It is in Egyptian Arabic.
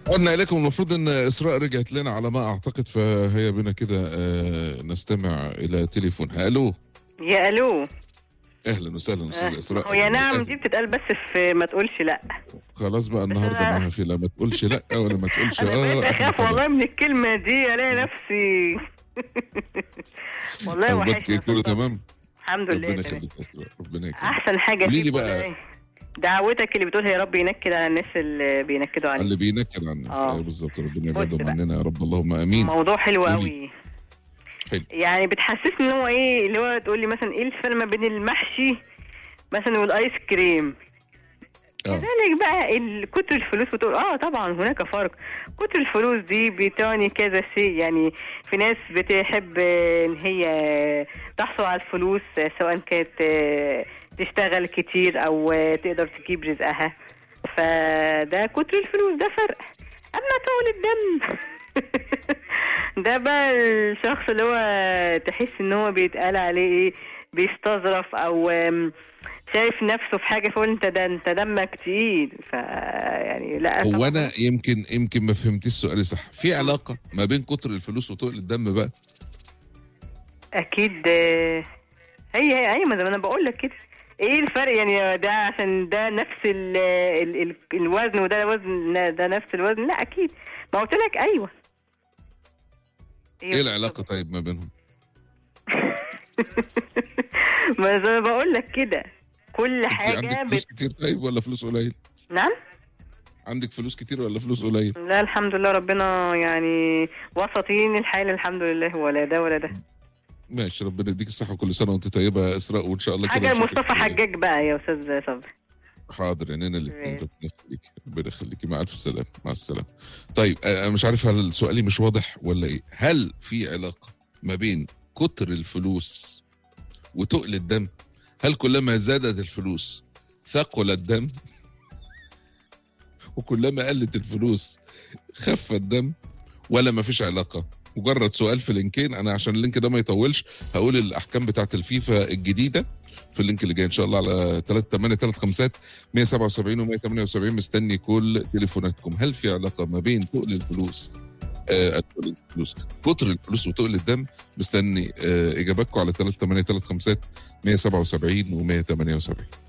عدنا اليكم المفروض ان اسراء رجعت لنا على ما اعتقد فهيا بنا كده آه، نستمع الى تليفونها الو يا الو اهلا وسهلا استاذ اسراء ويا أهلاً نعم وسهلاً. دي بتتقال بس في ما تقولش لا خلاص بقى النهارده أنا- معاها في لا ما تقولش لا ولا ما تقولش انا بقيت اه اخاف والله من الكلمه دي الاقي نفسي والله اخبارك وحشني ايه كله تمام الحمد ربنا لله تمام يخليك يا اسراء ربنا يخليك احسن حاجه قولي لي فيك بقى- والله دعوتك اللي بتقولها يا رب ينكد على الناس اللي بينكدوا عليك اللي بينكد على الناس آه. ايوه بالظبط ربنا بص يبعدهم بقى. عننا يا رب اللهم امين موضوع حلو قولي. قوي حلو. يعني بتحسسني ان هو ايه اللي هو تقول لي مثلا ايه الفرق ما بين المحشي مثلا والايس كريم اه كذلك بقى ال- كتر الفلوس بتقول اه طبعا هناك فرق كتر الفلوس دي بتعني كذا شيء يعني في ناس بتحب آه، ان هي تحصل على الفلوس آه، سواء كانت آه، تشتغل كتير او آه، تقدر تجيب رزقها فده كتر الفلوس ده فرق اما طول الدم ده بقى الشخص اللي هو تحس ان هو بيتقال عليه ايه بيستظرف او آم، شايف نفسه في حاجه فيقول انت ده انت دمك تقيل ف يعني لا هو طبعاً. انا يمكن يمكن ما فهمتيش سؤالي صح في علاقه ما بين كتر الفلوس وتقل الدم بقى اكيد آه، هي هي ايوه ما زي ما انا بقول لك كده ايه الفرق يعني ده عشان ده نفس ال ال ال الوزن وده وزن ده نفس الوزن لا اكيد ما قلت لك ايوه ايه العلاقه طيب ما بينهم ما زي ما بقول لك كده كل انت حاجه عندك فلوس بت... كتير طيب ولا فلوس قليل نعم عندك فلوس كتير ولا فلوس قليل لا الحمد لله ربنا يعني وسطين الحال الحمد لله ولا ده ولا ده ماشي ربنا يديك الصحه كل سنه وانت طيبه يا اسراء وان شاء الله كده حاجه نشوفك مصطفى في- حجاج بقى يا استاذ صبري حاضر عينينا الاثنين ماشي. ربنا يخليك ربنا يخليكي مع الف سلامه مع السلامه طيب آه، انا مش عارف هل سؤالي مش واضح ولا ايه هل في علاقه ما بين كتر الفلوس وتقل الدم هل كلما زادت الفلوس ثقل الدم وكلما قلت الفلوس خف الدم ولا ما فيش علاقه مجرد سؤال في لينكين انا عشان اللينك ده ما يطولش هقول الاحكام بتاعت الفيفا الجديده في اللينك اللي جاي ان شاء الله على 3 8 3 5 177 و 178 مستني كل تليفوناتكم هل في علاقه ما بين تقل الفلوس آه تقل الفلوس كتر الفلوس وتقل الدم مستني آه اجاباتكم على 3 8 3 5 177 و 178